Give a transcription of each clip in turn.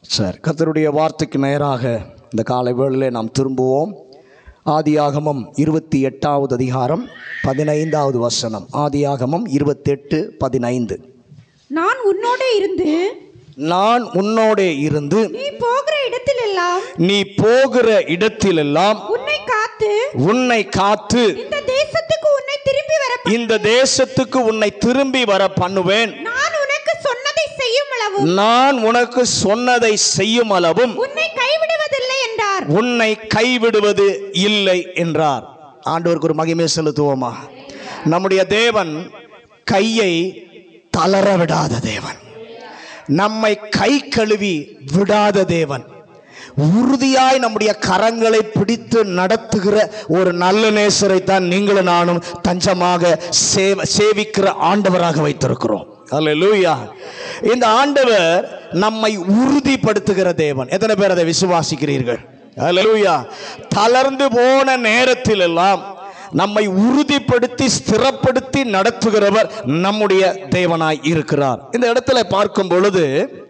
சரி கர்த்தருடைய வார்த்தைக்கு நேராக இந்த காலை வேளையிலே நாம் திரும்புவோம் ஆதியாகமம் இருபத்தி எட்டாவது அதிகாரம் பதினைந்தாவது வசனம் ஆதியாகமம் இருபத்தெட்டு பதினைந்து நான் உன்னோட இருந்து நான் உன்னோடே இருந்து நீ போகிற இடத்திலெல்லாம் நீ போகிற இடத்திலெல்லாம் உன்னை காத்து உன்னை காத்து இந்த தேசத்துக்கு உன்னை திரும்பி வர ப- இந்த தேசத்துக்கு உன்னை திரும்பி வர பண்ணுவேன் நான் உனக்கு சொன்னதை செய்யும் அளவும் நான் உனக்கு சொன்னதை செய்யும் அளவும் உன்னை கைவிடுவதில்லை என்றார் உன்னை கைவிடுவது இல்லை என்றார் ஆண்டவருக்கு ஒரு மகிமை செலுத்துவோமா நம்முடைய தேவன் கையை தளர விடாத தேவன் நம்மை கை கழுவி விடாத தேவன் உறுதியாய் நம்முடைய கரங்களை பிடித்து நடத்துகிற ஒரு நல்ல நேசரை தான் நீங்களும் நானும் தஞ்சமாக சேவ சேவிக்கிற ஆண்டவராக வைத்திருக்கிறோம் அல்லேலூயா இந்த ஆண்டவர் நம்மை உறுதிப்படுத்துகிற தேவன் எத்தனை பேர் அதை விசுவாசிக்கிறீர்கள் அல்லேலூயா தளர்ந்து போன நேரத்தில் எல்லாம் நம்மை உறுதிப்படுத்தி ஸ்திரப்படுத்தி நடத்துகிறவர் நம்முடைய தேவனாய் இருக்கிறார் இந்த இடத்துல பார்க்கும் பொழுது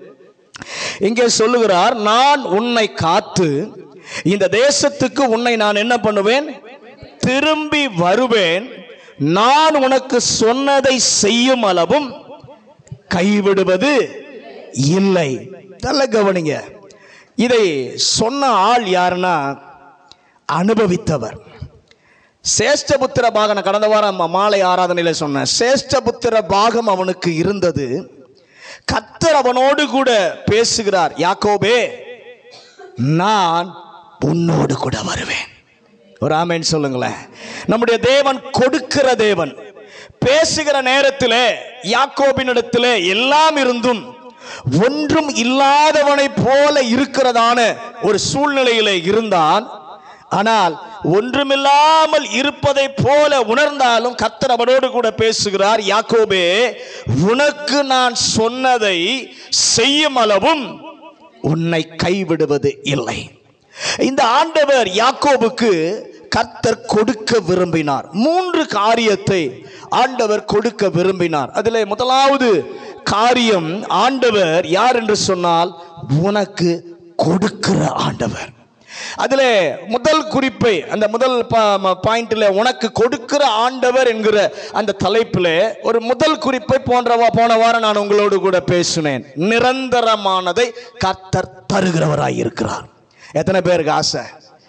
இங்கே சொல்லுகிறார் நான் உன்னை காத்து இந்த தேசத்துக்கு உன்னை நான் என்ன பண்ணுவேன் திரும்பி வருவேன் நான் உனக்கு சொன்னதை செய்யும் அளவும் கைவிடுவது இல்லை நல்ல கவனிங்க இதை சொன்ன ஆள் யாருன்னா அனுபவித்தவர் சேஷ்டபுத்திர பாகம் நான் கடந்த வாரம் நம்ம மாலை ஆராதனையில் சொன்னேன் சேஷ்டபுத்திர பாகம் அவனுக்கு இருந்தது கத்தர் அவனோடு கூட பேசுகிறார் யாக்கோபே நான் உன்னோடு கூட வருவேன் ஒரு ஆமேன் சொல்லுங்களேன் நம்முடைய தேவன் கொடுக்கிற தேவன் பேசுகிற நேரத்திலே யாக்கோபினிடத்திலே எல்லாம் இருந்தும் ஒன்றும் இல்லாதவனைப் போல இருக்கிறதான ஒரு சூழ்நிலையிலே இருந்தான் ஆனால் ஒன்றுமில்லாமல் இருப்பதை போல உணர்ந்தாலும் கர்த்தர் அவனோடு கூட பேசுகிறார் யாக்கோபே உனக்கு நான் சொன்னதை செய்யும் அளவும் உன்னை கைவிடுவது இல்லை இந்த ஆண்டவர் யாக்கோபுக்கு கர்த்தர் கொடுக்க விரும்பினார் மூன்று காரியத்தை ஆண்டவர் கொடுக்க விரும்பினார் அதில் முதலாவது காரியம் ஆண்டவர் யார் என்று சொன்னால் உனக்கு கொடுக்கிற ஆண்டவர் அதில் முதல் குறிப்பை அந்த முதல் பாயிண்ட்ல உனக்கு கொடுக்கிற ஆண்டவர் என்கிற அந்த தலைப்பில் ஒரு முதல் குறிப்பை போன்ற வா- போன வாரம் நான் உங்களோடு கூட பேசினேன் நிரந்தரமானதை கர்த்தர் தருகிறவராய் இருக்கிறார் எத்தனை பேருக்கு ஆசை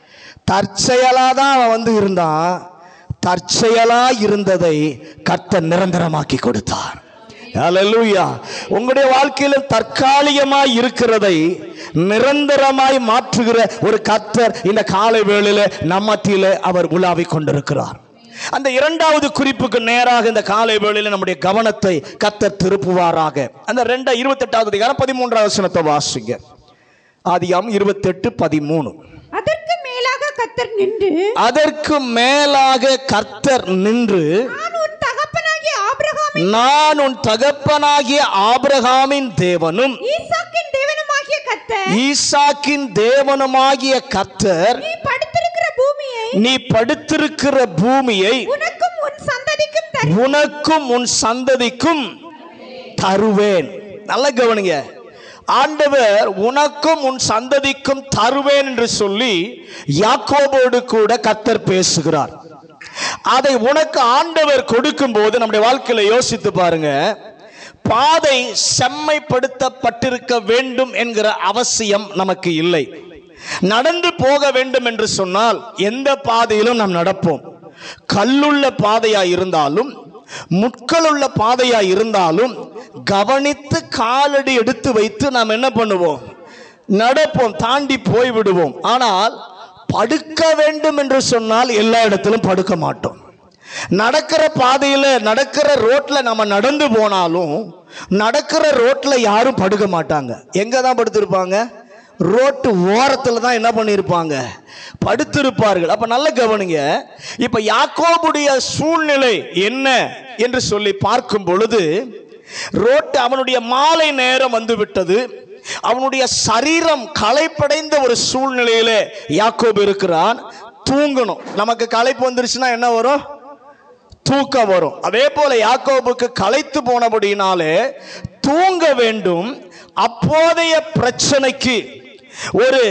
தற்செயலா தான் அவன் வந்து இருந்தான் தற்செயலா இருந்ததை கர்த்தர் நிரந்தரமாக்கி கொடுத்தார் ஹalleluya உங்களுடைய வாழ்க்கையில தற்காலிகமாய் இருக்கிறதை நிரந்தரமாய் மாற்றுகிற ஒரு கர்த்தர் இந்த காலை வேளையில நம்மத்தில அவர் உலாவிக் கொண்டிருக்கிறார் அந்த இரண்டாவது குறிப்புக்கு நேராக இந்த காலை வேளையில நம்முடைய கவனத்தை கர்த்தர் திருப்புவாராக அந்த ரெண்ட இருபத்தெட்டாவது அதிகாரம் பதிமூன்றாவது வசனத்தை வாசிங்க ஆதியாம் இருபத்தெட்டு பதிமூணு அதற்கு மேலாக கத்தர் நின்று அதற்கு மேலாக கர்த்தர் நின்று நான் உன் தகப்பனாகிய ஆபிரகாமின் நான் உன் தகப்பனாகிய ஆபிரகாமின் தேவனும் ஈசாக்கின் தேவனுமாகிய கத்தர் ஈசாக்கின் தேவனுமாகிய கர்த்தர் நீ படுத்திருக்கிற பூமியை நீ படுத்திருக்கிற பூமியை உனக்கும் உன் சந்ததிக்கும் தரு உனக்கும் உன் சந்ததிக்கும் தருவேன் நல்ல கவனிங்க ஆண்டவர் உனக்கும் உன் சந்ததிக்கும் தருவேன் என்று சொல்லி யாக்கோபோடு கூட கர்த்தர் பேசுகிறார் அதை உனக்கு ஆண்டவர் கொடுக்கும் போது நம்முடைய வாழ்க்கையில யோசித்து பாருங்க பாதை செம்மைப்படுத்தப்பட்டிருக்க வேண்டும் என்கிற அவசியம் நமக்கு இல்லை நடந்து போக வேண்டும் என்று சொன்னால் எந்த பாதையிலும் நாம் நடப்போம் கல்லுள்ள பாதையா இருந்தாலும் முட்களுள்ள பாதையா இருந்தாலும் கவனித்து காலடி எடுத்து வைத்து நாம் என்ன பண்ணுவோம் நடப்போம் தாண்டி போய் விடுவோம் ஆனால் படுக்க வேண்டும் என்று சொன்னால் எல்லா இடத்திலும் படுக்க மாட்டோம் நடக்கிற பாதையில் நடக்கிற ரோட்ல நம்ம நடந்து போனாலும் நடக்கிற ரோட்ல யாரும் படுக்க மாட்டாங்க எங்க தான் படுத்திருப்பாங்க ரோட்டு ஓரத்தில் தான் என்ன பண்ணியிருப்பாங்க படுத்திருப்பார்கள் அப்ப நல்ல கவனிங்க இப்ப யாக்கோபுடைய சூழ்நிலை என்ன என்று சொல்லி பார்க்கும் பொழுது ரோட்டு அவனுடைய மாலை நேரம் வந்து விட்டது அவனுடைய சரீரம் களைப்படைந்த ஒரு சூழ்நிலையில யாக்கோபு இருக்கிறான் தூங்கணும் நமக்கு களைப்பு வந்துருச்சுன்னா என்ன வரும் தூக்கம் வரும் அதே போல யாக்கோபுக்கு களைத்து போனபடினாலே தூங்க வேண்டும் அப்போதைய பிரச்சனைக்கு ஒரு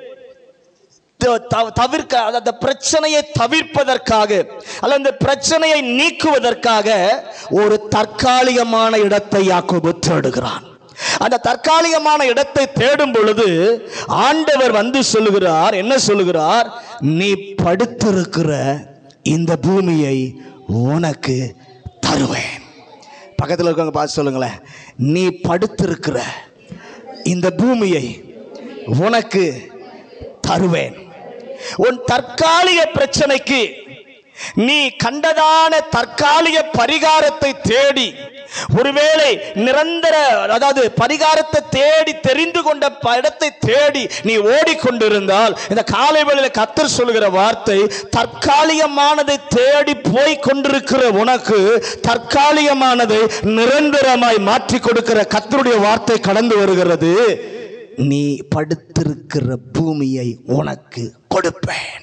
த- த- தவிர்க்க அதாவது அந்த பிரச்சனையை தவிர்ப்பதற்காக அல்ல அந்த பிரச்சனையை நீக்குவதற்காக ஒரு தற்காலிகமான இடத்தை யாக்கோபு தேடுகிறான் அந்த தற்காலிகமான இடத்தை தேடும் பொழுது ஆண்டவர் வந்து சொல்லுகிறார் என்ன சொல்லுகிறார் நீ படுத்திருக்கிற இந்த பூமியை உனக்கு தருவேன் பக்கத்தில் இருக்கவங்க பார்த்து சொல்லுங்களேன் நீ படுத்திருக்கிற இந்த பூமியை உனக்கு தருவேன் உன் தற்காலிக பிரச்சனைக்கு நீ கண்டதான தற்காலிக பரிகாரத்தை தேடி ஒருவேளை நிரந்தர அதாவது பரிகாரத்தை தேடி தெரிந்து கொண்ட ப- இடத்தை தேடி நீ ஓடிக்கொண்டிருந்தால் இந்த காலை வேளையில கத்தர் சொல்லுகிற வார்த்தை தற்காலிகமானதை தேடி போய் கொண்டிருக்கிற உனக்கு தற்காலிகமானதை நிரந்தரமாய் மாற்றி கொடுக்கிற கத்தருடைய வார்த்தை கடந்து வருகிறது நீ படுத்திருக்கிற பூமியை உனக்கு கொடுப்பேன்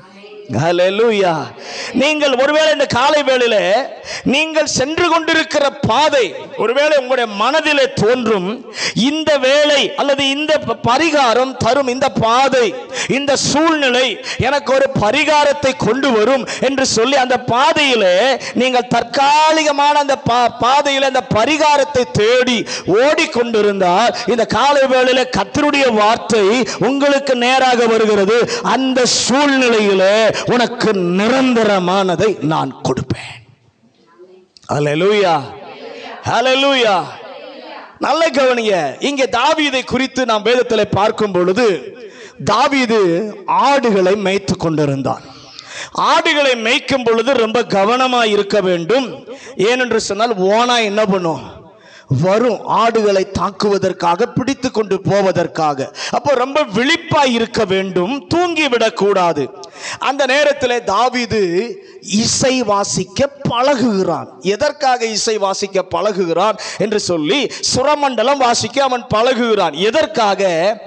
ஹalleluya நீங்கள் ஒருவேளை இந்த காலை வேளையில நீங்கள் சென்று கொண்டிருக்கிற பாதை ஒருவேளை உங்களுடைய மனதிலே தோன்றும் இந்த வேலை அல்லது இந்த ப- பரிகாரம் தரும் இந்த பாதை இந்த சூழ்நிலை எனக்கு ஒரு பரிகாரத்தை கொண்டு வரும் என்று சொல்லி அந்த பாதையிலே நீங்கள் தற்காலிகமான அந்த பா- பாதையில அந்த பரிகாரத்தை தேடி ஓடிக்கொண்டிருந்தால் இந்த காலை வேளையில கத்தருடைய வார்த்தை உங்களுக்கு நேராக வருகிறது அந்த சூழ்நிலையிலே உனக்கு நிரந்தரமானதை நான் கொடுப்பேன் ஹalleluya ஹalleluya நல்ல கவனிங்க இங்கே தாவீதை குறித்து நாம் வேதத்தில் பார்க்கும் பொழுது தாவீது ஆடுகளை மேய்த்து கொண்டிருந்தான் ஆடுகளை மேய்க்கும் பொழுது ரொம்ப கவனமா இருக்க வேண்டும் ஏனென்று சொன்னால் ஓனா என்ன பண்ணும் வரும் ஆடுகளை தாக்குவதற்காக பிடித்து கொண்டு போவதற்காக அப்போ ரொம்ப விழிப்பா இருக்க வேண்டும் தூங்கி விடக்கூடாது அந்த நேரத்தில் தாவீது இசை வாசிக்க பழகுகிறான் எதற்காக இசை வாசிக்க பழகுகிறான் என்று சொல்லி சுரமண்டலம் வாசிக்க அவன் பழகுகிறான் எதற்காக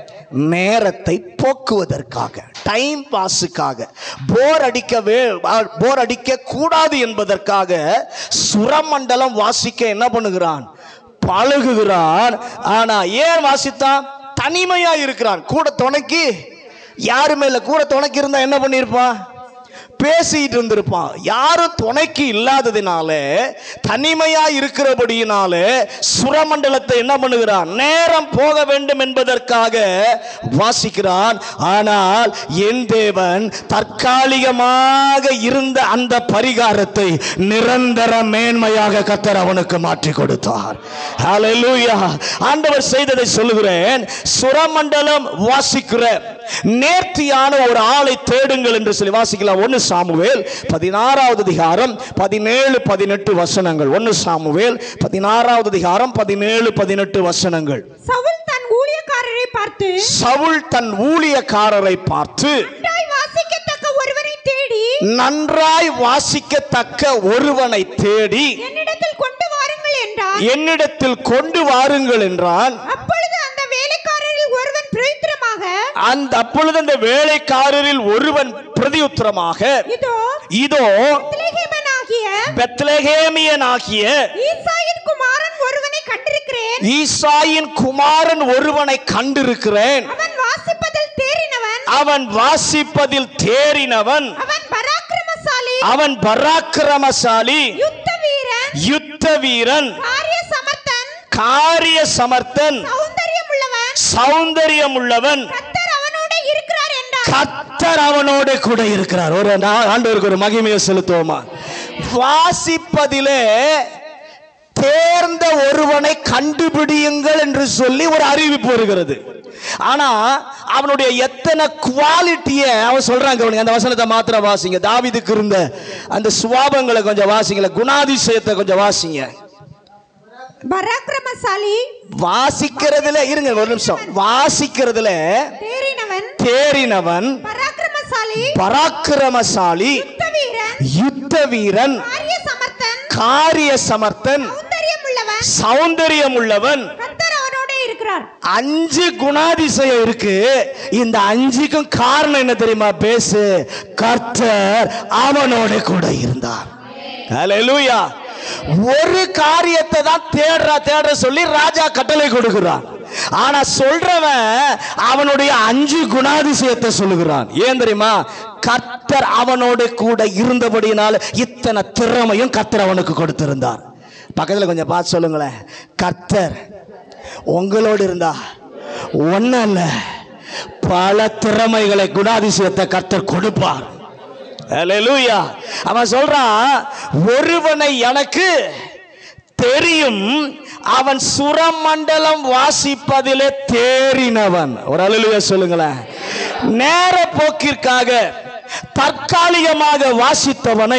நேரத்தை போக்குவதற்காக டைம் பாஸுக்காக போர் அடிக்கவே போர் அடிக்க கூடாது என்பதற்காக சுரமண்டலம் வாசிக்க என்ன பண்ணுகிறான் பழகுகிறான் ஆனா ஏன் வாசித்தான் தனிமையா இருக்கிறான் கூட துணைக்கு யாருமே இல்லை கூட துணைக்கு இருந்தா என்ன பண்ணியிருப்பான் பேசிட்டு இருந்திருப்பான் யாரும் துணைக்கு இல்லாததினால தனிமையா இருக்கிறபடியினால சுரமண்டலத்தை என்ன பண்ணுகிறான் நேரம் போக வேண்டும் என்பதற்காக வாசிக்கிறான் ஆனால் என் தேவன் தற்காலிகமாக இருந்த அந்த பரிகாரத்தை நிரந்தர மேன்மையாக கத்தர் அவனுக்கு மாற்றி கொடுத்தார் ஹalleluya ஆண்டவர் செய்ததை சொல்லுகிறேன் சுரமண்டலம் வாசிக்கிற நேர்த்தியான ஒரு ஆளை தேடுங்கள் என்று சொல்லி வாசிக்கலாம் ஒன்னு சாமுவேல் பதினாறாவது அதிகாரம் பதினேழு பதினெட்டு வசனங்கள் ஒன்னு சாமுவேல் பதினாறாவது அதிகாரம் பதினேழு பதினெட்டு வசனங்கள் சவுல் தன் ஊழியக்காரரை பார்த்து சவுல் தன் ஊழியக்காரரை பார்த்து நன்றாய் வாசிக்கத்தக்க ஒருவரை தேடி நன்றாய் வாசிக்கத்தக்க ஒருவனை தேடி என்னிடத்தில் கொண்டு வாருங்கள் என்றார் என்னிடத்தில் கொண்டு வாருங்கள் என்றான் அப்பொழுது அந்த வேலைக்காரரில் ஒருவன் பிரயுத்திரமாக அந்த அப்பொழுது அந்த வேலைக்காரரில் ஒருவன் பிரதியுத்தரமாக இதோ இதோ திலேகேமனாகிய பெத்லகேமியனாகிய ஈசாயின் குமாரன் ஒருவனை கண்டிருக்கிறேன் ஈசாயின் குமாரன் ஒருவனை கண்டிருக்கிறேன் அவன் வாசிப்பதில் தேறினவன் அவன் வாசிப்பதில் தேறினவன் அவன் பராக்கிரமசாலி அவன் பராக்கிரமசாலி யுத்த வீரன் யுத்த வீரன் காரிய சமர்த்தன் காரிய சமர்த்தன் சௌந்தரியம் உள்ளவன் சௌந்தரியம் உள்ளவன் கத்தர் அவனோட இருக்கிறார் என்றார் கத்தர் அவனோடு கூட இருக்கிறார் ஒரு நா- ஆண்டவருக்கு ஒரு மகிமையை செலுத்துவோமா வாசிப்பதிலே தேர்ந்த ஒருவனை கண்டுபிடியுங்கள் என்று சொல்லி ஒரு அறிவிப்பு வருகிறது ஆனா அவனுடைய எத்தனை குவாலிட்டியை அவன் சொல்றாங்க கவனிங்க. அந்த வசனத்தை மாத்திரம் வாசிங்க தாவீதுக்கு இருந்த அந்த சுவாபங்களை கொஞ்சம் வாசிங்கள குணாதிசயத்தை கொஞ்சம் வாசிங்க பராக்கிரமசாலி வாசிக்கிறதுல இருங்க ஒரு நிமிஷம் வாசிக்கிறதுல தேறினவன் தேறினவன் பராக்கிரமசாலி பராக்கிரமசாலி யுத்த வீரன் யுத்த வீரன் காரிய சமர்த்தன் காரிய சமர்த்தன் சௌந்தரியம் உள்ளவன் சௌந்தரியம் உள்ளவன் கத்தர் அவனோட இருக்கிறார் அஞ்சு குணாதிசயம் இருக்கு இந்த அஞ்சுக்கும் காரணம் என்ன தெரியுமா பேசு கர்த்தர் அவனோட கூட இருந்தார் ஹalleluya ஒரு காரியத்தை தான் தேடுறா தேடுற சொல்லி ராஜா கட்டளை கொடுக்கிறான் ஆனா சொல்றவன் அவனுடைய அஞ்சு குணாதிசயத்தை சொல்லுகிறான் ஏன் தெரியுமா கர்த்தர் அவனோடு கூட இருந்தபடியினால இத்தனை திறமையும் கர்த்தர் அவனுக்கு கொடுத்திருந்தார் பக்கத்துல கொஞ்சம் பார்த்து சொல்லுங்களேன் கர்த்தர் உங்களோடு இருந்தா ஒன்றும் இல்லை பல திறமைகளை குணாதிசயத்தை கர்த்தர் கொடுப்பார் அல்லேலூயா அவன் சொல்றான் ஒருவனை எனக்கு தெரியும் அவன் சுரமண்டலம் வாசிப்பதிலே தேறினவன் ஒரு அலுவலியா சொல்லுங்களேன் நேர போக்கிற்காக தற்காலிகமாக வாசித்தவனை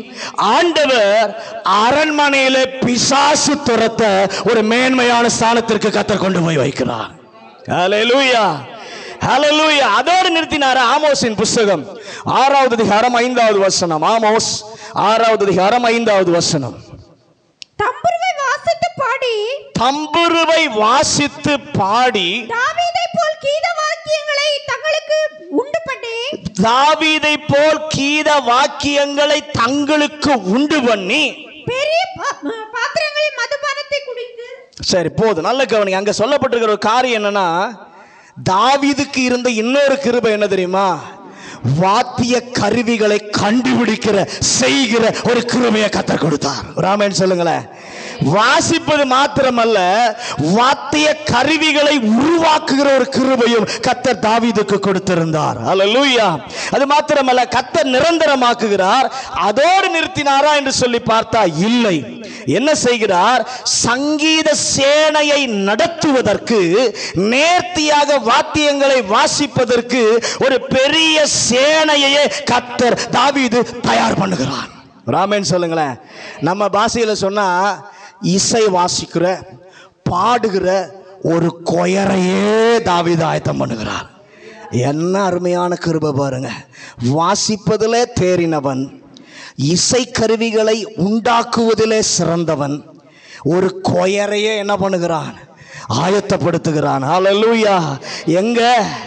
ஆண்டவர் அரண்மனையிலே பிசாசு துரத்த ஒரு மேன்மையான ஸ்தானத்திற்கு கத்தர் கொண்டு போய் வைக்கிறார் ஹalleluya ஹalleluya அதோடு நிறுத்தினார் ஆமோஸின் புஸ்தகம் ஆறாவது அதிகாரம் ஐந்தாவது வசனம் ஆமோஸ் ஆறாவது அதிகாரம் ஐந்தாவது வசனம் தம்புருவை வாசித்து பாடி தம்புருவை வாசித்து பாடி தாவீதை போல் கீத வாக்கியங்களை தங்களுக்கு உண்டு பண்ணி தாவீதை போல் கீத வாக்கியங்களை தங்களுக்கு உண்டு பண்ணி பெரிய பா- பாத்திரங்களில் மதுபானத்தை குடித்து சரி போதும் நல்ல கவனிங்க அங்க சொல்லப்பட்டிருக்கிற ஒரு காரியம் என்னன்னா தாவீதுக்கு இருந்த இன்னொரு கிருபை என்ன தெரியுமா வாத்திய கருவிகளை கண்டுபிடிக்கிற செய்கிற ஒரு கிருபையை கத்தர் கொடுத்தார் ராமன் சொல்லுங்களேன் வாசிப்பது மாத்திரமல்ல வாத்திய கருவிகளை உருவாக்குகிற ஒரு கிருபையும் கத்தர் தாவீதுக்கு கொடுத்திருந்தார் அல்லேலூயா அது மாத்திரமல்ல கத்தர் நிரந்தரமாக்குகிறார் அதோடு நிறுத்தினாரா என்று சொல்லி பார்த்தா இல்லை என்ன செய்கிறார் சங்கீத சேனையை நடத்துவதற்கு நேர்த்தியாக வாத்தியங்களை வாசிப்பதற்கு ஒரு பெரிய சேனையையே கத்தர் தாவீது தயார் பண்ணுகிறான் ராமேன் சொல்லுங்களேன் நம்ம பாஷையில சொன்னா இசை வாசிக்கிற பாடுகிற ஒரு கொயரையே தாவீது ஆயத்தம் பண்ணுகிறார் என்ன அருமையான கிருபை பாருங்க வாசிப்பதிலே தேறினவன் இசை கருவிகளை உண்டாக்குவதிலே சிறந்தவன் ஒரு கொயரையே என்ன பண்ணுகிறான் ஆயத்தப்படுத்துகிறான் ஹalleluya எங்க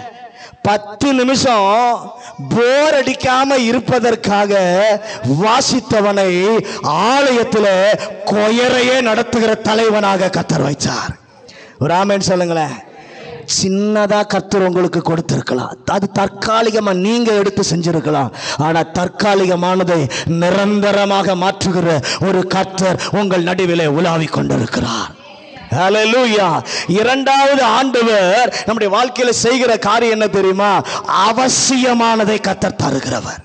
பத்து நிமிஷம் போர் அடிக்காம இருப்பதற்காக வாசித்தவனை ஆலயத்தில் கொயரையே நடத்துகிற தலைவனாக கத்தர் வைச்சார் ராமன் சொல்லுங்களேன் சின்னதா கர்த்தர் உங்களுக்கு கொடுத்திருக்கலாம் அது தற்காலிகமா நீங்க எடுத்து செஞ்சிருக்கலாம் ஆனா தற்காலிகமானதை நிரந்தரமாக மாற்றுகிற ஒரு கர்த்தர் உங்கள் நடுவிலே உலாவிக் கொண்டிருக்கிறார் ஹalleluya இரண்டாவது ஆண்டவர் நம்முடைய வாழ்க்கையில செய்கிற காரியம் என்ன தெரியுமா அவசியமானதை கத்தர் தருகிறவர்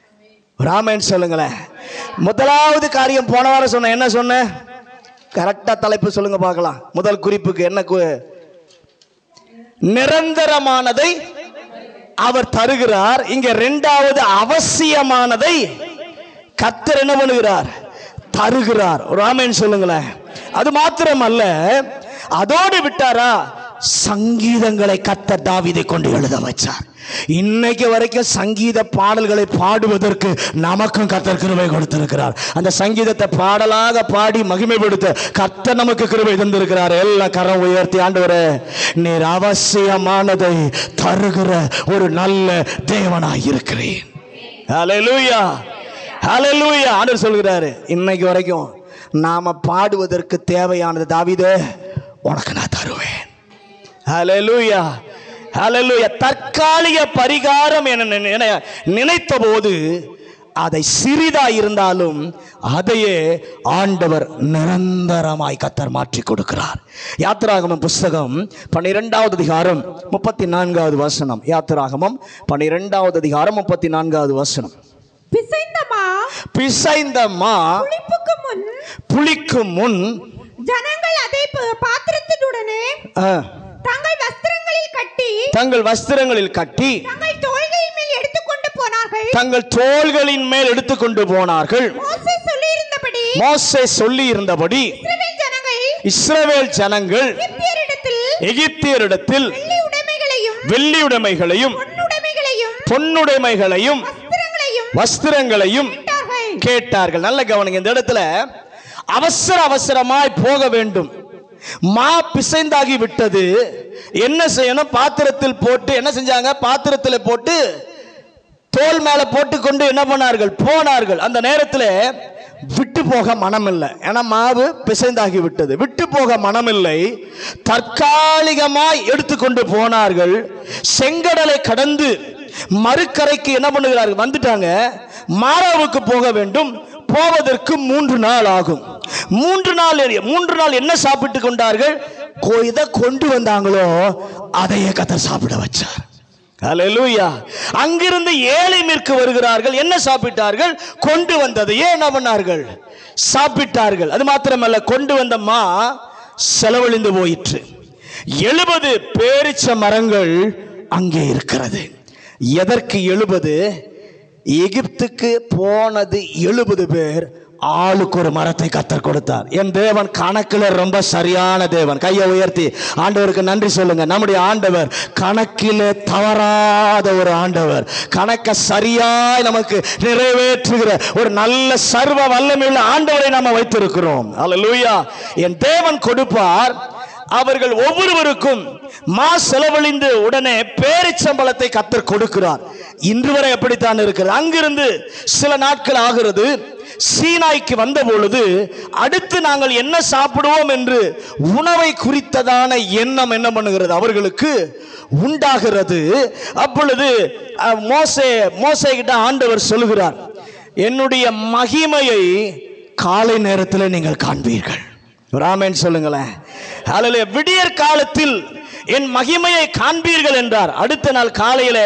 ராமன் சொல்லுங்களேன் முதலாவது காரியம் போன வாரம் சொன்ன என்ன சொன்னேன் கரெக்டா தலைப்பு சொல்லுங்க பார்க்கலாம் முதல் குறிப்புக்கு என்ன கு- நிரந்தரமானதை அவர் தருகிறார் இங்க இரண்டாவது அவசியமானதை கத்தர் என்ன பண்ணுகிறார் தருகிறார் ஒரு ஆமேன் சொல்லுங்களேன் அது மாத்திரமல்ல அதோடு விட்டாரா சங்கீதங்களை கத்த தாவீதை கொண்டு எழுத வச்சார் இன்னைக்கு வரைக்கும் சங்கீத பாடல்களை பாடுவதற்கு நமக்கும் கத்தர் கிருபை கொடுத்திருக்கிறார் அந்த சங்கீதத்தை பாடலாக பாடி மகிமைப்படுத்த கத்தர் நமக்கு கிருபை தந்திருக்கிறார் எல்லாம் கரம் உயர்த்தி ஆண்டவரே நீர் அவசியமானதை தருகிற ஒரு நல்ல தேவனாய் இருக்கிறேன் ஹalleluya ஹalleluya ஆண்டவர் சொல்கிறாரு இன்னைக்கு வரைக்கும் நாம பாடுவதற்கு தேவையானது தாவீதே உனக்கு நான் தருவேன் ஹalleluya ஹalleluya தற்காலிக பரிகாரம் என நினை- என நினைத்த போது அதை சிறிதா இருந்தாலும் அதையே ஆண்டவர் நிரந்தரமாய் கத்தர் மாற்றி கொடுக்கிறார் யாத்திராகமம் புஸ்தகம் பன்னிரெண்டாவது அதிகாரம் முப்பத்தி நான்காவது வசனம் யாத்திராகமம் பன்னிரெண்டாவது அதிகாரம் முப்பத்தி நான்காவது வசனம் பிசைந்தமா பிசைந்த மா புளிப்புக்கு முன் புளிக்கும் முன் ஜனங்கள் அதை ப- பாத்திரத்தினுடனே ஆ, தங்கள் வஸ்திரங்களில் கட்டி தங்கள் வஸ்திரங்களில் கட்டி தங்கள் தோள்களின் மேல் எடுத்துக்கொண்டு போனார்கள் தங்கள் தோள்களின் மேல் எடுத்துக்கொண்டு போனார்கள் மோசே சொல்லியிருந்தபடி மோசே சொல்லி இருந்தபடி இஸ்ரவேல் ஜனங்கள் இஸ்ரவேல் ஜனங்கள் எகிப்தியரிடத்தில் எகிப்தியரிடத்தில் வெள்ளி உடைமைகளையும் வெள்ளியுடைமைகளையும் பொன்னுடைமைகளையும் பொன்னுடைமைகளையும் வஸ்திரங்களையும் வஸ்திரங்களையும் விட்டார்கள் கேட்டார்கள் நல்ல கவனிங்க இந்த இடத்துல அவசர அவசரமாய் போக வேண்டும் மா பிசைந்தாகி விட்டது என்ன செய்யணும் பாத்திரத்தில் போட்டு என்ன செஞ்சாங்க பாத்திரத்தில் போட்டு தோல் மேல போட்டுக்கொண்டு என்ன பண்ணார்கள் போனார்கள் அந்த நேரத்தில் விட்டு போக மனமில்லை ஏன்னா மாவு பிசைந்தாகி விட்டது விட்டு போக மனமில்லை தற்காலிகமாய் எடுத்துக்கொண்டு போனார்கள் செங்கடலை கடந்து மறுக்கரைக்கு என்ன பண்ணுகிறார்கள் வந்துட்டாங்க மாறாவுக்கு போக வேண்டும் போவதற்கு மூன்று நாள் ஆகும் மூன்று நாள் எ- மூன்று நாள் என்ன சாப்பிட்டு கொண்டார்கள் கொ- எதை கொண்டு வந்தாங்களோ அதையே கத்த சாப்பிட வச்சார் அல்லேலூயா அங்கிருந்து ஏழைமிற்கு வருகிறார்கள் என்ன சாப்பிட்டார்கள் கொண்டு வந்ததையே என்ன பண்ணார்கள் சாப்பிட்டார்கள் அது மாத்திரமல்ல கொண்டு வந்த மா செலவழிந்து போயிற்று எழுபது பேரிச்ச மரங்கள் அங்கே இருக்கிறது எதற்கு எழுபது எகிப்துக்கு போனது எழுபது பேர் ஆளுக்கு ஒரு மரத்தை கத்தர் கொடுத்தார் என் தேவன் கணக்கில் ரொம்ப சரியான தேவன் கையை உயர்த்தி ஆண்டவருக்கு நன்றி சொல்லுங்க நம்முடைய ஆண்டவர் கணக்கில் தவறாத ஒரு ஆண்டவர் கணக்க சரியாய் நமக்கு நிறைவேற்றுகிற ஒரு நல்ல சர்வ வல்லமையுள்ள ஆண்டவரை நாம வைத்திருக்கிறோம் அல்லேலூயா என் தேவன் கொடுப்பார் அவர்கள் ஒவ்வொருவருக்கும் மா செலவழிந்து உடனே பேரிச்சம்பளத்தை கத்தர் கொடுக்கிறார் இன்று வரை எப்படித்தான் இருக்கிறது அங்கிருந்து சில நாட்கள் ஆகிறது சீனாய்க்கு வந்த பொழுது அடுத்து நாங்கள் என்ன சாப்பிடுவோம் என்று உணவை குறித்ததான எண்ணம் என்ன பண்ணுகிறது அவர்களுக்கு உண்டாகிறது அப்பொழுது அஹ், மோசே மோசே கிட்ட ஆண்டவர் சொல்லுகிறார் என்னுடைய மகிமையை காலை நேரத்தில் நீங்கள் காண்பீர்கள் ராமேன் சொல்லுங்களேன் அல்ல விடியற் காலத்தில் என் மகிமையை காண்பீர்கள் என்றார் அடுத்த நாள் காலையில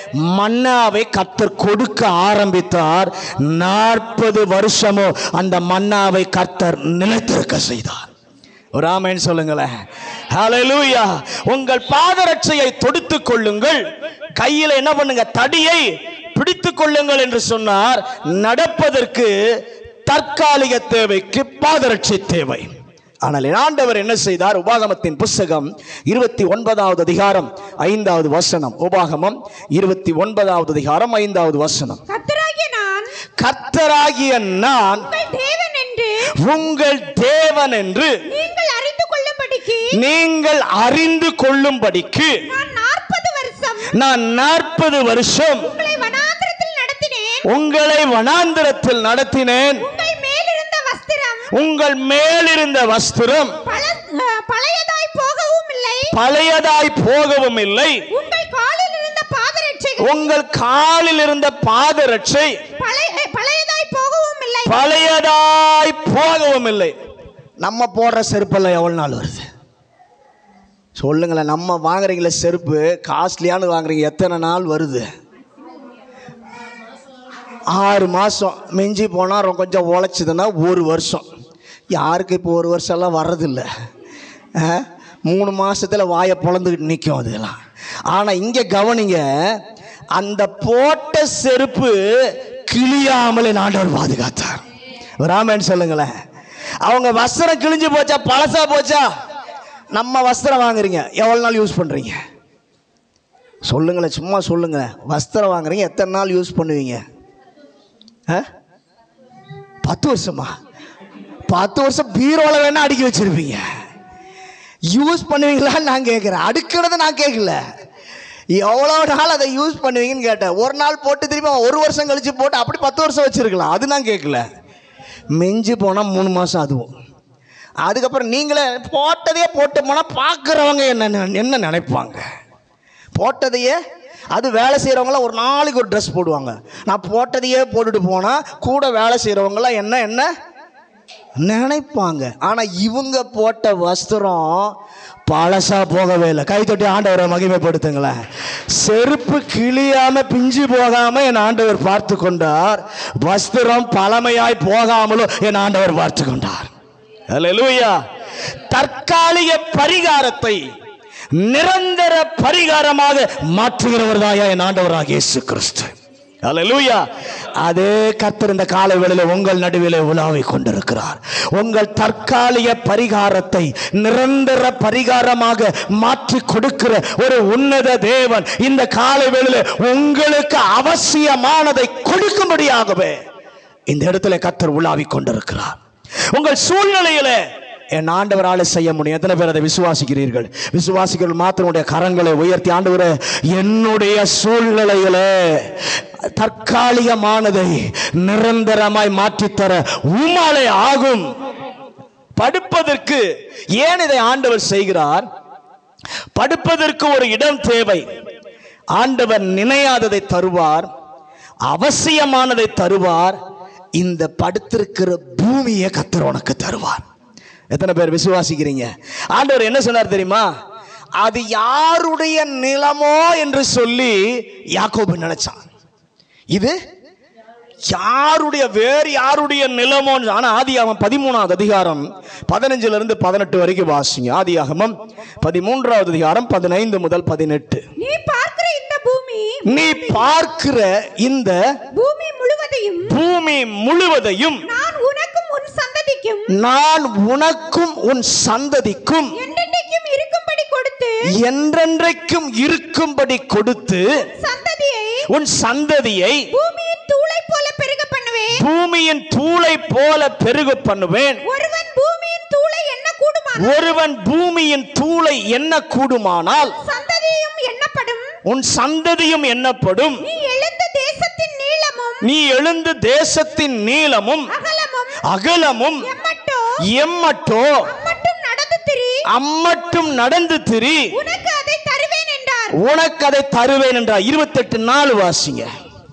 மன்னாவை கத்தர் கொடுக்க ஆரம்பித்தார் நாற்பது வருஷமோ அந்த மன்னாவை கர்த்தர் நிலைத்திருக்க செய்தார் ஒரு ஆமென் சொல்லுங்களேன் ஹalleluya உங்கள் பாதரட்சையை தொடுத்துக் கொள்ளுங்கள் கையில என்ன பண்ணுங்க தடியை பிடித்துக் கொள்ளுங்கள் என்று சொன்னார் நடப்பதற்கு தற்காலிக தேவைக்கு பாதரட்சை தேவை ஆனால் என் ஆண்டவர் என்ன செய்தார் உபாகமத்தின் புஸ்தகம் இருபத்தி ஒன்பதாவது அதிகாரம் ஐந்தாவது வசனம் உபாகமம் இருபத்தி ஒன்பதாவது அதிகாரம் ஐந்தாவது வசனம் கர்த்தராகிய நான் கர்த்தராகிய நான் உங்கள் தேவன் என்று உங்கள் தேவன் என்று நீங்கள் அறிந்து கொள்ளும்படிக்கு நீங்கள் அறிந்து கொள்ளும்படிக்கு நான் நாற்பது வருஷம் நான் நாற்பது வருஷம் உங்களை வனாந்திரத்தில் நடத்தினேன் உங்களை வனாந்திரத்தில் நடத்தினேன் உங்கள் மேலிருந்த வஸ்திரம் உங்கள் மேலிருந்த வஸ்திரம் பல அஹ், பழையதாய் போகவும் இல்லை பழையதாய் போகவும் இல்லை உங்கள் காலில் இருந்த பாதரட்சைகள் உங்கள் காலில் இருந்த பாதரட்சை பழைய பழையதாய் போகவும் இல்லை பழையதாய் போகவும் இல்லை நம்ம போடுற செருப்பெல்லாம் எவ்வளவு நாள் வருது சொல்லுங்களேன் நம்ம வாங்குறீங்களே செருப்பு காஸ்ட்லியானு வாங்குறீங்க எத்தனை நாள் வருது ஆறு மாதம் மிஞ்சி போனால் கொஞ்சம் உழைச்சிதுன்னா ஒரு வருஷம் யாருக்கு இப்போ ஒரு வருஷம்லாம் வர்றதில்ல ஆ? மூணு மாசத்துல வாயை பொழந்துக்கிட்டு நிற்கும் அதெல்லாம் ஆனால் இங்கே கவனிங்க அந்த போட்ட செருப்பு கிழியாமல் என் ஆண்டவர் பாதுகாத்தார் ராமன் சொல்லுங்களேன் அவங்க வஸ்திரம் கிழிஞ்சு போச்சா பழசா போச்சா நம்ம வஸ்திரம் வாங்குறீங்க எவ்வளோ நாள் யூஸ் பண்ணுறீங்க சொல்லுங்களேன் சும்மா சொல்லுங்களேன் வஸ்திரம் வாங்குறீங்க எத்தனை நாள் யூஸ் பண்ணுவீங்க ஆ? பத்து வருஷமா பத்து வருஷம் பீரோல வேணா அடுக்கி வச்சிருப்பீங்க யூஸ் பண்ணுவீங்களான்னு நான் கேட்குறேன் அடுக்கிறத நான் கேட்கல எவ்வளோ நாள் அதை யூஸ் பண்ணுவீங்கன்னு கேட்டேன் ஒரு நாள் போட்டு திருப்பி அவன் ஒரு வருஷம் கழிச்சு போட்டு அப்படி பத்து வருஷம் வச்சிருக்கலாம் அது நான் கேட்கல மிஞ்சி போனால் மூணு மாதம் அதுவும் அதுக்கப்புறம் நீங்களே போட்டதையே போட்டு போனால் பார்க்குறவங்க என்ன என்ன நினைப்பாங்க போட்டதையே அது வேலை செய்கிறவங்களாம் ஒரு நாளைக்கு ஒரு ட்ரெஸ் போடுவாங்க நான் போட்டதையே போட்டுட்டு போனால் கூட வேலை செய்கிறவங்களாம் என்ன என்ன நினைப்பாங்க ஆனால் இவங்க போட்ட வஸ்திரம் பழசா போகவே இல்லை கை தொட்டி ஆண்டவரை மகிமைப்படுத்துங்களேன் செருப்பு கிழியாம பிஞ்சு போகாம என் ஆண்டவர் பார்த்து கொண்டார் வஸ்திரம் பழமையாய் போகாமலும் என் ஆண்டவர் பார்த்து கொண்டார் அல்லேலூயா தற்காலிக பரிகாரத்தை நிரந்தர பரிகாரமாக மாற்றுகிறவர் தான் என் ஆண்டவராக இயேசு கிறிஸ்து அல்லேலூயா அதே கர்த்தர் இந்த காலை வேளையில உங்கள் நடுவிலே உலாவை கொண்டிருக்கிறார் உங்கள் தற்காலிக பரிகாரத்தை நிரந்தர பரிகாரமாக மாற்றி கொடுக்கிற ஒரு உன்னத தேவன் இந்த காலை வேளையில உங்களுக்கு அவசியமானதை கொடுக்கும்படியாகவே இந்த இடத்துல கர்த்தர் உலாவி கொண்டிருக்கிறார் உங்கள் சூழ்நிலையிலே என் ஆண்டவரால் செய்ய முடியும் எத்தனை பேர் அதை விசுவாசிக்கிறீர்கள் விசுவாசிகள் மாத்திரமுடைய கரங்களை உயர்த்தி ஆண்டவரே என்னுடைய சூழ்நிலையில தற்காலிகமானதை நிரந்தரமாய் மாற்றித்தர உமாலே ஆகும் படுப்பதற்கு ஏன் இதை ஆண்டவர் செய்கிறார் படுப்பதற்கு ஒரு இடம் தேவை ஆண்டவர் நினையாததை தருவார் அவசியமானதை தருவார் இந்த படுத்திருக்கிற பூமியை கத்தர் உனக்கு தருவார் எத்தனை பேர் விசுவாசிக்கிறீங்க ஆண்டவர் என்ன சொன்னார் தெரியுமா அது யாருடைய நிலமோ என்று சொல்லி யாக்கோபு நினைச்சான் இது யாருடைய வேறு யாருடைய நிலமோ ஆனா ஆதியாகமம் பதிமூணாவது அதிகாரம் பதினஞ்சுல இருந்து பதினெட்டு வரைக்கும் வாசிங்க ஆதியாகமம் பதிமூன்றாவது அதிகாரம் பதினைந்து முதல் பதினெட்டு நீ பார்க்கிற இந்த பூமி நீ பார்க்கிற இந்த பூமி முழுவதையும் பூமி முழுவதையும் நான் உனக்கும் உன் சந்ததிக்கும் நான் உனக்கும் உன் சந்ததிக்கும் என்றென்றைக்கும் இருக்கும்படி கொடுத்து என்றென்றைக்கும் இருக்கும்படி கொடுத்து சந்ததியை உன் சந்ததியை பூமியின் தூளை போல பெருக பண்ணுவேன் பூமியின் தூளை போல பெருக பண்ணுவேன் ஒருவன் பூமியின் தூளை என்ன கூடுமான ஒருவன் பூமியின் தூளை என்ன கூடுமானால் சந்ததியும் எண்ணப்படும் உன் சந்ததியும் எண்ணப்படும் நீ எழுந்த தேசத்தின் நீளமும் நீ எழுந்து தேசத்தின் நீளமும் அகலமும் அகலமும் எம்மட்டோ எம்மட்டோ மட்டும் நடந்து திரி அம்மட்டும் நடந்து திரி உனக்கு அதை தருவேன் என்றார் உனக்கு அதை தருவேன் என்றார் இருபத்தெட்டு நாள் வாசிங்க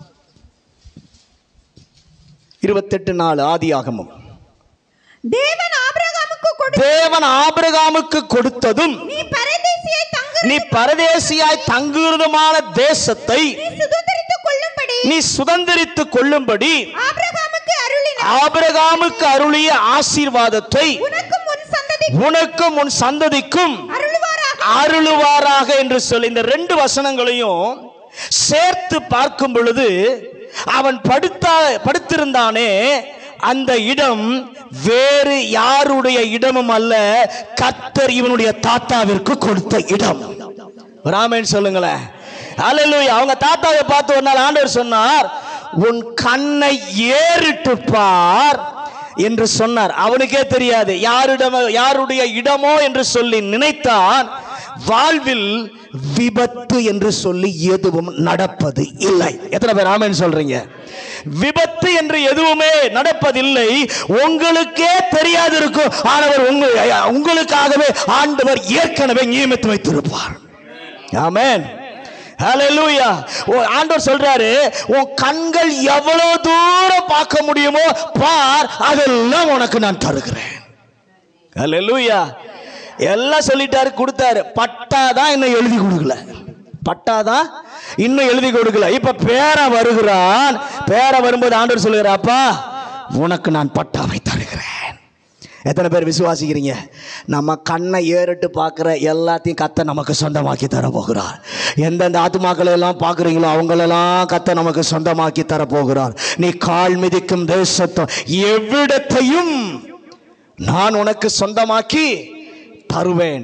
இருபத்தெட்டு நாள் ஆதியாகமம் தேவன் ஆபிரகாமுக்கு கொடு தேவன் ஆபிரகாமுக்கு கொடுத்ததும் நீ பரதேசியை தங்கு நீ பரதேசியாய் தங்குறதுமான தேசத்தை நீ சுதந்திரித்துக் கொள்ளும்படி நீ சுதந்திரித்துக் கொள்ளும்படி ஆபிரகாமுக்கு அருளினார் ஆபிரகாமுக்கு அருளிய ஆசீர்வாதத்தை உனக்கும் உன் சந்ததி உனக்கும் உன் சந்ததிக்கும் அருளுவாராக அருளுவாராக என்று சொல்லி இந்த ரெண்டு வசனங்களையும் சேர்த்து பார்க்கும் பொழுது அவன் படுத்தா படுத்திருந்தானே அந்த இடம் வேறு யாருடைய இடமும் அல்ல கர்த்தர் இவனுடைய தாத்தாவிற்கு கொடுத்த இடம் ராமன் சொல்லுங்களேன் அல்லேலூயா அவங்க தாத்தாவை பார்த்து ஒரு நாள் ஆண்டவர் சொன்னார் உன் கண்ணை ஏறிட்டு பார் என்று சொன்னார் அவனுக்கே தெரியாது யாரிடம் யாருடைய இடமோ என்று சொல்லி நினைத்தான் வாழ்வில் விபத்து என்று சொல்லி எதுவும் நடப்பது இல்லை எத்தனை பேர் ஆமென் சொல்றீங்க விபத்து என்று எதுவுமே நடப்பதில்லை உங்களுக்கே தெரியாது இருக்கும் ஆனவர் உங்க உங்களுக்காகவே ஆண்டவர் ஏற்கனவே நியமித்து வைத்திருப்பார் ஆமென் ஹalleluya ஓ ஆண்டவர் சொல்றாரு உன் கண்கள் எவ்வளவு தூரம் பார்க்க முடியுமோ பார் அதெல்லாம் உனக்கு நான் தருகிறேன் ஹalleluya எல்லாம் சொல்லிட்டாரு கொடுத்தாரு பட்டாதான் இன்னும் எழுதி கொடுக்கல பட்டாதான் இன்னும் எழுதி கொடுக்கல இப்ப பேர வருகிறான் பேர வரும்போது ஆண்டவர் சொல்லுகிறார் அப்பா உனக்கு நான் பட்டாவை தருகிறேன் எத்தனை பேர் விசுவாசிக்கிறீங்க நம்ம கண்ணை ஏறிட்டு பார்க்குற எல்லாத்தையும் கத்த நமக்கு சொந்தமாக்கி தர போகிறார் எந்தெந்த ஆத்துமாக்களை எல்லாம் பார்க்குறீங்களோ அவங்களெல்லாம் கத்த நமக்கு சொந்தமாக்கி தர போகிறார் நீ கால் மிதிக்கும் தேசத்தை எவ்விடத்தையும் நான் உனக்கு சொந்தமாக்கி தருவேன்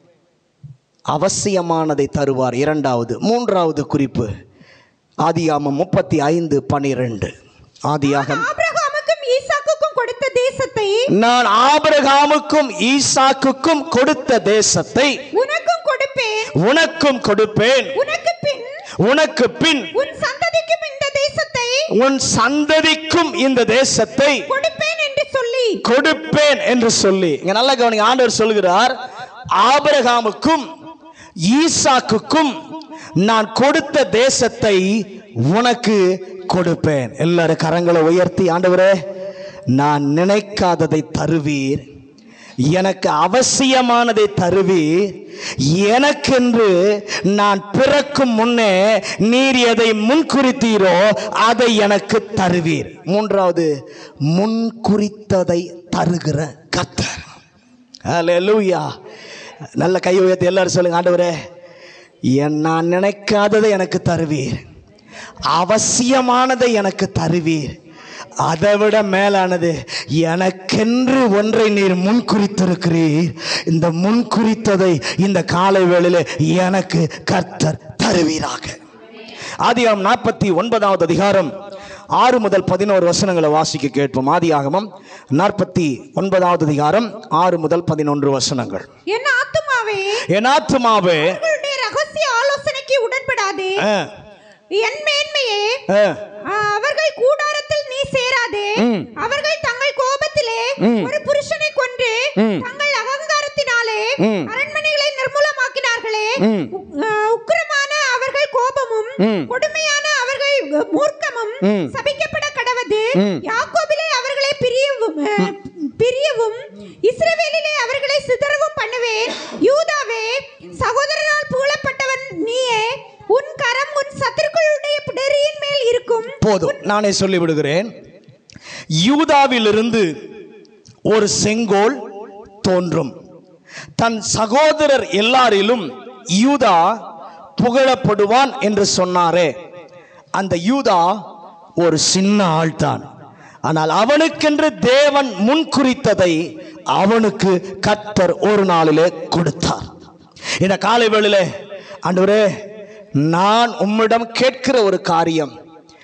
அவசியமானதை தருவார் இரண்டாவது மூன்றாவது குறிப்பு ஆதியாமம் முப்பத்தி ஐந்து பனிரெண்டு ஆதியாகம் ஆபிரகாமுக்கும் ஈசாக்குக்கும் கொடுத்த தேசத்தை நான் ஆபிரகாமுக்கும் ஈசாக்குக்கும் கொடுத்த தேசத்தை உனக்கும் கொடுப்பேன் உனக்கும் கொடுப்பேன் உனக்கு பின் உனக்கு பின் உன் சந்ததிக்கும் இந்த தேசத்தை உன் சந்ததிக்கும் இந்த தேசத்தை கொடுப்பேன் என்று சொல்லி கொடுப்பேன் என்று சொல்லி இங்க நல்ல கவனிங்க ஆண்டவர் சொல்கிறார் ஆபிரகாமுக்கும் ஈசாக்குக்கும் நான் கொடுத்த தேசத்தை உனக்கு கொடுப்பேன் எல்லாரும் கரங்களை உயர்த்தி ஆண்டவரே நான் நினைக்காததை தருவீர் எனக்கு அவசியமானதை தருவீர் எனக்கென்று நான் பிறக்கும் முன்னே நீர் எதை முன்குறித்தீரோ அதை எனக்கு தருவீர் மூன்றாவது முன்குறித்ததை தருகிற கத்தர் ஹalleluya நல்ல கை உயர்த்தி எல்லாரும் சொல்லுங்க ஆண்டவரே என் நான் நினைக்காததை எனக்கு தருவீர் அவசியமானதை எனக்கு தருவீர் அதை விட மேலானது எனக்கென்று ஒன்றை நீர் முன்குறித்திருக்கிறீர் இந்த முன்குறித்ததை இந்த காலை வேளையில எனக்கு கர்த்தர் தருவீராக ஆதியாகம் நாற்பத்தி ஒன்பதாவது அதிகாரம் ஆறு முதல் பதினோரு வசனங்களை வாசிக்க கேட்போம் ஆதியாகமம் நாற்பத்தி ஒன்பதாவது அதிகாரம் ஆறு முதல் பதினொன்று வசனங்கள் என் ஆத்துமாவே என் ஆத்துமாவே உங்களுடைய ரகசிய ஆலோசனைக்கு உடன்படாதே ஆ, என் மேன்மையே ஆ, ஆ, அவர்கள் கூடாரத்தில் நீ சேராதே ம். அவர்கள் தங்கள் கோபத்திலே ம். ஒரு புருஷனை கொன்று ம். தங்கள் அகங்காரத்தினாலே ம். அரண்மனைகளை நிர்மூலமாக்கினார்களே ம். உக்- ஆ, உக்கிரமான அவர்கள் கோபமும் ம். கொடுமையான அவர்கள் மூர்க்கமும் ம். சபிக்கப்பட கடவது ம். யாக்கோபிலே அவர்களை பிரியவும் ஆ, பிரியவும் இஸ்ரவேலிலே அவர்களை சிதறவும் பண்ணுவேன் யூதாவே சகோதரனால் புகழப்பட்டவன் நீயே உன் கரம் உன் சத்துருக்களுடைய பிடரியின் மேல் இருக்கும் போதும் நானே சொல்லி விடுகிறேன் யூதாவிலிருந்து ஒரு செங்கோல் தோன்றும் தன் சகோதரர் எல்லாரிலும் யூதா புகழப்படுவான் என்று சொன்னாரே அந்த யூதா ஒரு சின்ன ஆள்தான் ஆனால் அவனுக்கென்று தேவன் முன்குறித்ததை அவனுக்கு கத்தர் ஒரு நாளிலே கொடுத்தார் இந்த காலை வேளையிலே ஆண்டவரே நான் உம்மிடம் கேட்கிற ஒரு காரியம்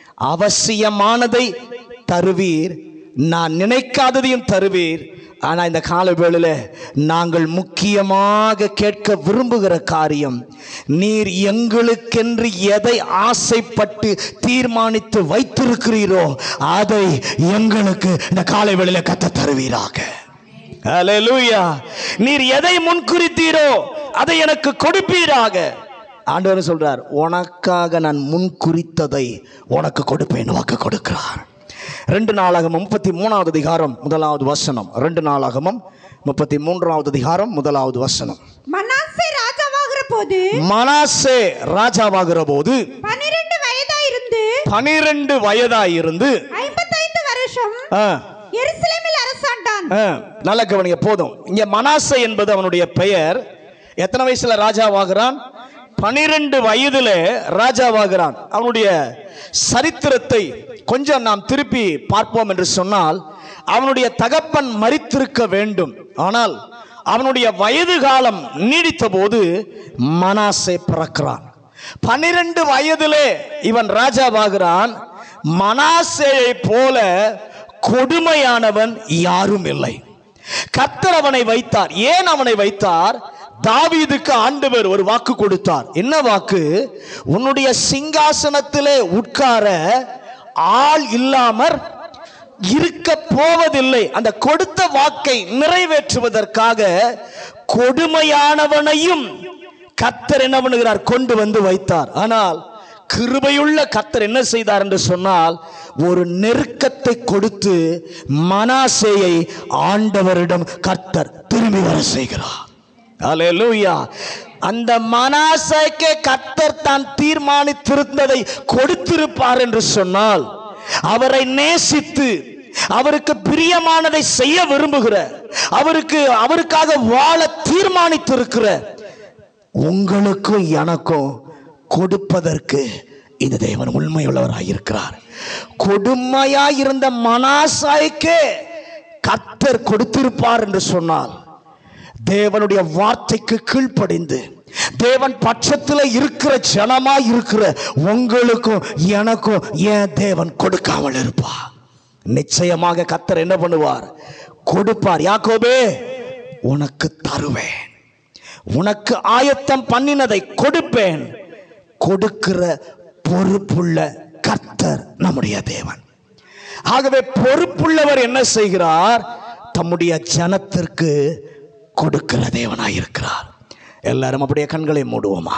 அவசியமானதை தருவீர் நான் நினைக்காததையும் தருவீர் ஆனா இந்த கால வேளையில நாங்கள் முக்கியமாக கேட்க விரும்புகிற காரியம் நீர் எங்களுக்கென்று எதை ஆசைப்பட்டு தீர்மானித்து வைத்திருக்கிறீரோ அதை எங்களுக்கு இந்த காலை வேளையில கத்த தருவீராக ஹalleluya நீர் எதை முன்குறித்தீரோ அதை எனக்கு கொடுப்பீராக ஆண்டவர் சொல்றார் உனக்காக நான் முன்குறித்ததை உனக்கு கொடுப்பேன் வாக்கு கொடுக்கிறார் ரெண்டு நாளாகமம் முப்பத்தி மூணாவது அதிகாரம் முதலாவது வசனம் ரெண்டு நாளாகமம் முப்பத்தி மூன்றாவது அதிகாரம் முதலாவது வசனம் மனாசே ராஜாவாகிற போது மனாசே ராஜாவாகிற போது பனிரெண்டு வயதாயிருந்து பனிரெண்டு வயதாயிருந்து ஐம்பத்தைந்து வருஷம் ஆ, எருசலேமில் அரசாண்டான் ஆ, நல்ல கவனிங்க போதும் இங்க மனாசே என்பது அவனுடைய பெயர் எத்தனை வயசுல ராஜாவாகிறான் பனிரெண்டு வயதுல ராஜாவாகிறான் அவனுடைய சரித்திரத்தை கொஞ்சம் நாம் திருப்பி பார்ப்போம் என்று சொன்னால் அவனுடைய தகப்பன் மரித்திருக்க வேண்டும் ஆனால் அவனுடைய வயது காலம் நீடித்த போது மனாசே பிறக்கிறான் பனிரெண்டு வயதிலே இவன் ராஜாவாகிறான் மனாசேயை போல கொடுமையானவன் யாரும் இல்லை கத்தர் அவனை வைத்தார் ஏன் அவனை வைத்தார் தாவீதுக்கு ஆண்டவர் ஒரு வாக்கு கொடுத்தார் என்ன வாக்கு உன்னுடைய சிங்காசனத்திலே உட்கார ஆள் இல்லாமற் இருக்க போவதில்லை அந்த கொடுத்த வாக்கை நிறைவேற்றுவதற்காக கொடுமையானவனையும் கத்தர் என்ன பண்ணுகிறார் கொண்டு வந்து வைத்தார் ஆனால் கிருபையுள்ள கத்தர் என்ன செய்தார் என்று சொன்னால் ஒரு நெருக்கத்தை கொடுத்து மனாசேயை ஆண்டவரிடம் கர்த்தர் திரும்பி வர செய்கிறார் அல்லேலூயா அந்த மனாசைக்கு கர்த்தர் தான் தீர்மானித்திருந்ததை கொடுத்திருப்பார் என்று சொன்னால் அவரை நேசித்து அவருக்கு பிரியமானதை செய்ய விரும்புகிற அவருக்கு அவருக்காக வாழ தீர்மானித்திருக்கிற உங்களுக்கும் எனக்கும் கொடுப்பதற்கு இந்த தேவன் உண்மையுள்ளவராயிருக்கிறார் கொடுமையாயிருந்த மனாசாய்க்கே கத்தர் கொடுத்திருப்பார் என்று சொன்னால் தேவனுடைய வார்த்தைக்கு கீழ்ப்படிந்து தேவன் பட்சத்தில் இருக்கிற ஜனமா இருக்கிற உங்களுக்கும் எனக்கும் ஏன் தேவன் கொடுக்காமல் இருப்பா நிச்சயமாக கத்தர் என்ன பண்ணுவார் கொடுப்பார் யாக்கோபே உனக்கு தருவேன் உனக்கு ஆயத்தம் பண்ணினதை கொடுப்பேன் கொடுக்கிற பொறுப்புள்ள கர்த்தர் நம்முடைய தேவன் ஆகவே பொறுப்புள்ளவர் என்ன செய்கிறார் தம்முடைய ஜனத்திற்கு கொடுக்கிற தேவனாயிருக்கிறார் எல்லாரும் அப்படியே கண்களை மூடுவோமா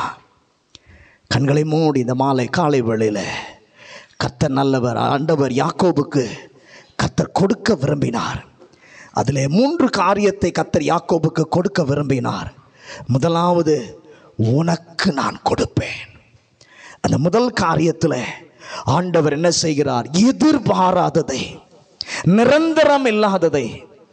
கண்களை மூடி இந்த மாலை காலை வேளையில் கர்த்தர் நல்லவர் ஆண்டவர் யாக்கோபுக்கு கர்த்தர் கொடுக்க விரும்பினார் அதிலே மூன்று காரியத்தை கர்த்தர் யாக்கோபுக்கு கொடுக்க விரும்பினார் முதலாவது உனக்கு நான் கொடுப்பேன் அந்த முதல் காரியத்தில் ஆண்டவர் என்ன செய்கிறார் எதிர்பாராததை நிரந்தரம் இல்லாததை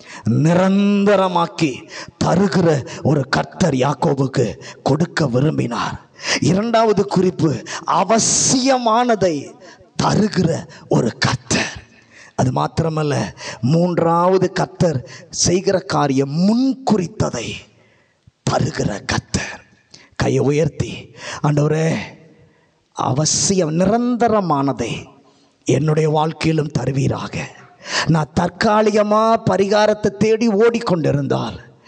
நிரந்தரமாக்கி தருகிற ஒரு கர்த்தர் யாக்கோபுக்கு கொடுக்க விரும்பினார் இரண்டாவது குறிப்பு அவசியமானதை தருகிற ஒரு கர்த்தர் அது மாத்திரமல்ல மூன்றாவது கர்த்தர் செய்கிற காரியம் முன்குறித்ததை தருகிற கர்த்தர் கையை உயர்த்தி ஆண்டவரே அவசியம் நிரந்தரமானதை என்னுடைய வாழ்க்கையிலும் தருவீராக நான் தற்காலிகமா பரிகாரத்தை தேடி ஓடிக்கொண்டிருந்தால்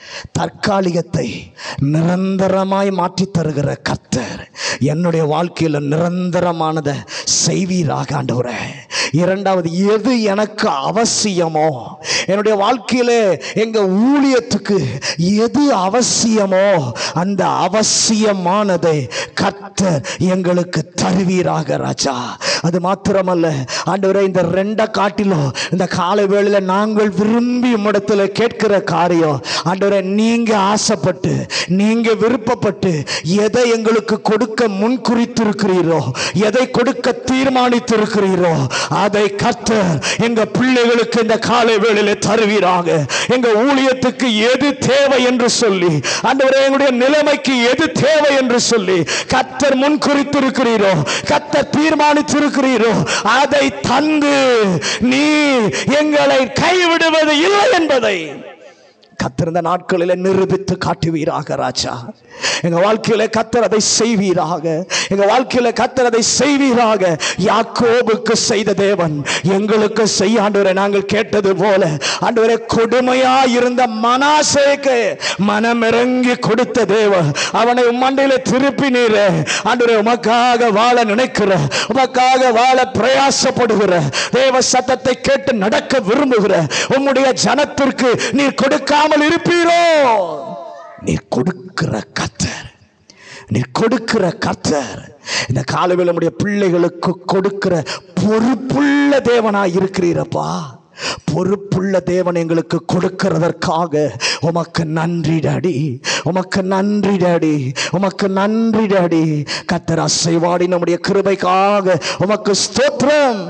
தற்காலிகத்தை நிரந்தரமாய் மாற்றி தருகிற கர்த்தர் என்னுடைய வாழ்க்கையில் நிரந்தரமானதை செய்வீராக ஆண்டவரே இரண்டாவது எது எனக்கு அவசியமோ என்னுடைய வாழ்க்கையில எங்க ஊழியத்துக்கு எது அவசியமோ அந்த அவசியமானதை கர்த்தர் எங்களுக்கு தருவீராக ராஜா அது மாத்திரமல்ல ஆண்டவரே இந்த ரெண்ட காட்டிலும் இந்த காலை வேளையில நாங்கள் விரும்பி உம்மிடத்துல கேட்கிற காரியம் ஆண்டவரே நீங்க ஆசைப்பட்டு நீங்க விருப்பப்பட்டு எதை எங்களுக்கு கொடுக்க முன் குறித்திருக்கிறீரோ எதை கொடுக்க தீர்மானித்திருக்கிறீரோ அதை கர்த்தர் எங்க பிள்ளைகளுக்கு இந்த காலை வேளையில தருவீராக எங்க ஊழியத்துக்கு எது தேவை என்று சொல்லி ஆண்டவரே எங்களுடைய நிலைமைக்கு எது தேவை என்று சொல்லி கர்த்தர் முன் குறித்திருக்கிறீரோ கர்த்தர் தீர்மானித்திருக்கிறீரோ அதை தந்து நீ எங்களை கைவிடுவது இல்லை என்பதை கத்திருந்த நாட்களில் நிரூபித்து காட்டுவீராக ராஜா எங்க வாழ்க்கையில கத்தர் அதை செய்வீராக எங்க வாழ்க்கையில கத்தர் அதை செய்வீராக யாக்கோபுக்கு செய்த தேவன் எங்களுக்கு செய்ய ஆண்டவரை நாங்கள் கேட்டது போல ஆண்டவரை கொடுமையா இருந்த மனாசேக்கு மனமிறங்கி கொடுத்த தேவன் அவனை மண்டையில திருப்பினீர ஆண்டவரை உமக்காக வாழ நினைக்கிற உமக்காக வாழ பிரயாசப்படுகிற தேவ சத்தத்தை கேட்டு நடக்க விரும்புகிற உம்முடைய ஜனத்திற்கு நீர் கொடுக்காமல் இருப்பீரோ நீர் கொடுக்கிற கத்தர் நீர் கொடுக்கிற கத்தர் இந்த காலவில் நம்முடைய பிள்ளைகளுக்கு கொடுக்கிற பொறுப்புள்ள தேவனாய் இருக்கிறீரப்பா பொறுப்புள்ள தேவன் எங்களுக்கு கொடுக்கிறதற்காக உமக்கு நன்றி டாடி உமக்கு நன்றி டாடி உமக்கு நன்றி டாடி கத்தர் அசைவாடி நம்முடைய கிருபைக்காக உமக்கு ஸ்தோத்திரம்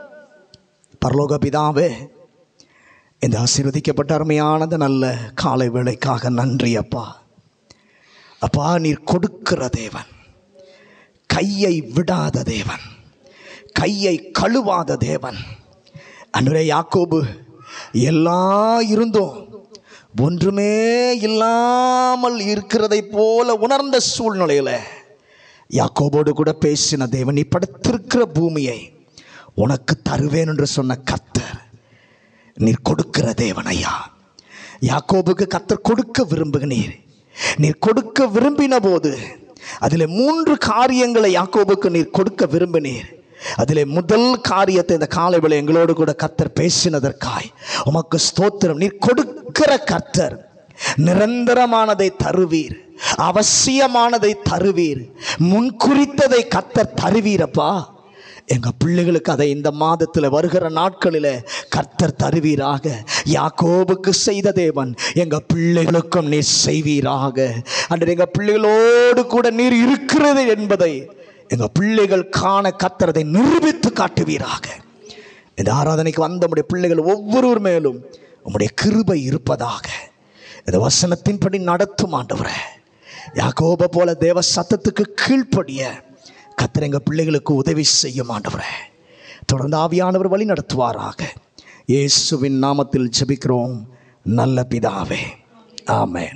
பரலோக பிதாவே இந்த ஆசீர்வதிக்கப்பட்ட அருமையானது நல்ல காலை வேளைக்காக நன்றி அப்பா அப்பா நீர் கொடுக்கிற தேவன் கையை விடாத தேவன் கையை கழுவாத தேவன் அன்றைய யாக்கோபு எல்லாம் இருந்தும் ஒன்றுமே இல்லாமல் இருக்கிறதை போல உணர்ந்த சூழ்நிலையில யாக்கோபோடு கூட பேசின தேவன் நீ படுத்திருக்கிற பூமியை உனக்கு தருவேன் என்று சொன்ன கர்த்தர் நீர் கொடுக்கிற தேவன் ஐயா யாக்கோபுக்கு கத்தர் கொடுக்க விரும்புகிறீர் நீர் கொடுக்க விரும்பின போது அதில் மூன்று காரியங்களை யாக்கோபுக்கு நீர் கொடுக்க விரும்பினீர் அதிலே முதல் காரியத்தை இந்த காலை வேளை எங்களோடு கூட கத்தர் பேசினதற்காய் உமக்கு ஸ்தோத்திரம் நீர் கொடுக்கிற கர்த்தர் நிரந்தரமானதை தருவீர் அவசியமானதை தருவீர் முன்குறித்ததை கத்தர் தருவீரப்பா எங்க பிள்ளைகளுக்கு அதை இந்த மாதத்தில் வருகிற நாட்களில் கர்த்தர் தருவீராக யாக்கோபுக்கு செய்த தேவன் எங்க பிள்ளைகளுக்கும் நீர் செய்வீராக அன்று எங்க பிள்ளைகளோடு கூட நீர் இருக்கிறது என்பதை எங்க பிள்ளைகள் காண கர்த்தர் அதை நிரூபித்து காட்டுவீராக இந்த ஆராதனைக்கு வந்த நம்முடைய பிள்ளைகள் ஒவ்வொருவர் மேலும் உம்முடைய கிருபை இருப்பதாக இந்த வசனத்தின்படி நடத்தும் ஆண்டவரே யாக்கோப போல தேவ சத்தத்துக்கு கீழ்ப்படிய கத்தர் எங்க பிள்ளைகளுக்கு உதவி செய்யும் ஆண்டவரே தொடர்ந்து ஆவியானவர் வழி நடத்துவாராக இயேசுவின் நாமத்தில் ஜெபிக்கிறோம் நல்ல பிதாவே ஆமென்